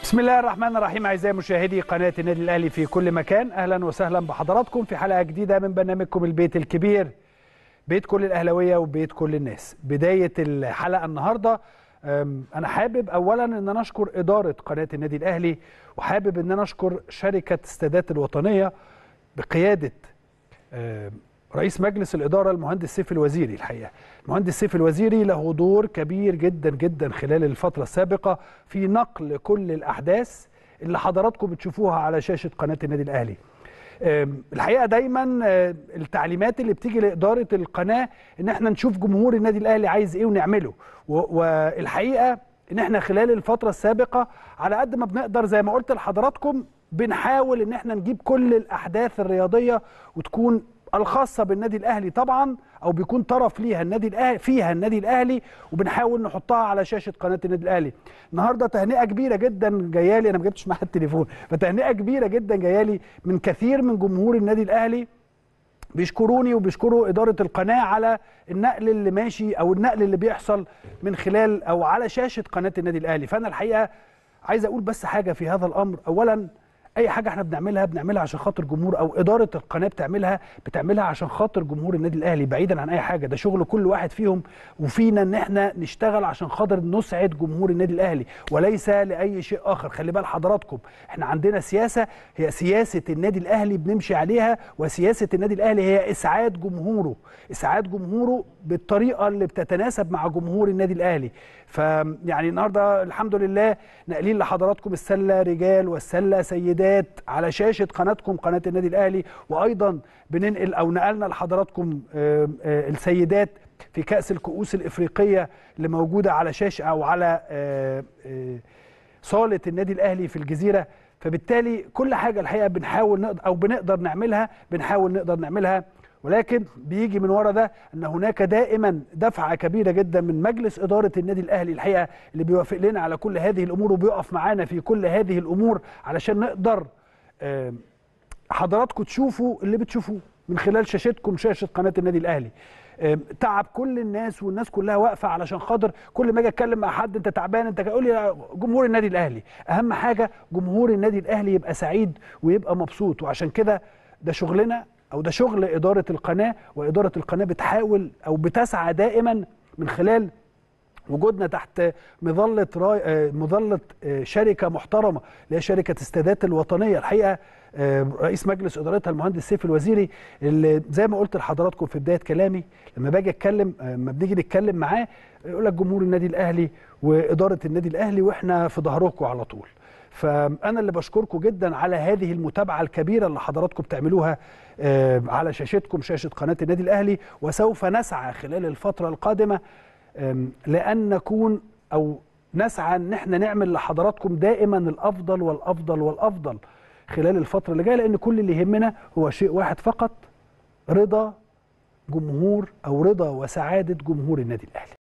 بسم الله الرحمن الرحيم اعزائي مشاهدي قناه النادي الاهلي في كل مكان اهلا وسهلا بحضراتكم في حلقه جديده من برنامجكم البيت الكبير بيت كل الاهلاويه وبيت كل الناس بدايه الحلقه النهارده أم، انا حابب اولا ان انا اشكر اداره قناه النادي الاهلي وحابب ان انا اشكر شركه السادات الوطنيه بقياده أم، رئيس مجلس الإدارة المهندس سيف الوزيري الحقيقة المهندس سيف الوزيري له دور كبير جدا جدا خلال الفترة السابقة في نقل كل الأحداث اللي حضراتكم بتشوفوها على شاشة قناة النادي الأهلي أم، الحقيقة دايما آه، التعليمات اللي بتيجي لإدارة القناة إن احنا نشوف جمهور النادي الأهلي عايز إيه ونعمله و- والحقيقة إن احنا خلال الفترة السابقة على قد ما بنقدر زي ما قلت لحضراتكم بنحاول إن احنا نجيب كل الأحداث الرياضية وتكون الخاصه بالنادي الاهلي طبعا او بيكون طرف ليها النادي الاهلي فيها النادي الاهلي وبنحاول نحطها على شاشه قناه النادي الاهلي النهارده تهنئه كبيره جدا جايه لي انا ما جبتش معايا التليفون فتهنئه كبيره جدا جايه لي من كثير من جمهور النادي الاهلي بيشكروني وبيشكروا إدارة القناة على النقل اللي ماشي أو النقل اللي بيحصل من خلال أو على شاشة قناة النادي الأهلي فأنا الحقيقة عايز أقول بس حاجة في هذا الأمر أولا أي حاجة احنا بنعملها بنعملها عشان خاطر جمهور أو إدارة القناة بتعملها بتعملها عشان خاطر جمهور النادي الأهلي بعيدا عن أي حاجة ده شغل كل واحد فيهم وفينا إن احنا نشتغل عشان خاطر نسعد جمهور النادي الأهلي وليس لأي شيء آخر خلي بال حضراتكم احنا عندنا سياسة هي سياسة النادي الأهلي بنمشي عليها وسياسة النادي الأهلي هي إسعاد جمهوره إسعاد جمهوره بالطريقة اللي بتتناسب مع جمهور النادي الأهلي فيعني النهاردة الحمد لله ناقلين لحضراتكم السلة رجال والسلة سيدات على شاشة قناتكم قناة النادي الأهلي وأيضا بننقل أو نقلنا لحضراتكم آه، آه، السيدات في كأس الكؤوس الإفريقية اللي موجودة على شاشة أو على آه، آه، صالة النادي الأهلي في الجزيرة فبالتالي كل حاجة الحقيقة بنحاول نقدر أو بنقدر نعملها بنحاول نقدر نعملها ولكن بيجي من ورا ده ان هناك دائما دفعه كبيره جدا من مجلس اداره النادي الاهلي الحقيقه اللي بيوافق لنا على كل هذه الامور وبيقف معانا في كل هذه الامور علشان نقدر آم، حضراتكم تشوفوا اللي بتشوفوه من خلال شاشتكم شاشه قناه النادي الاهلي آم، تعب كل الناس والناس كلها واقفه علشان خاطر كل ما اجي اتكلم مع حد انت تعبان انت تقول لي جمهور النادي الاهلي اهم حاجه جمهور النادي الاهلي يبقى سعيد ويبقى مبسوط وعشان كده ده شغلنا او ده شغل اداره القناه واداره القناه بتحاول او بتسعى دائما من خلال وجودنا تحت مظله راي... آه، مظله آه، شركه محترمه اللي هي شركه السادات الوطنيه الحقيقه آه، رئيس مجلس ادارتها المهندس سيف الوزيري اللي زي ما قلت لحضراتكم في بدايه كلامي لما باجي اتكلم آه، لما بنيجي نتكلم معاه يقول لك جمهور النادي الاهلي واداره النادي الاهلي واحنا في ظهركم على طول فانا اللي بشكركم جدا على هذه المتابعه الكبيره اللي حضراتكم بتعملوها آه، على شاشتكم شاشه قناه النادي الاهلي وسوف نسعى خلال الفتره القادمه آم، لان نكون او نسعى ان احنا نعمل لحضراتكم دائما الافضل والافضل والافضل خلال الفتره اللي جايه لان كل اللي يهمنا هو شيء واحد فقط رضا جمهور او رضا وسعاده جمهور النادي الاهلي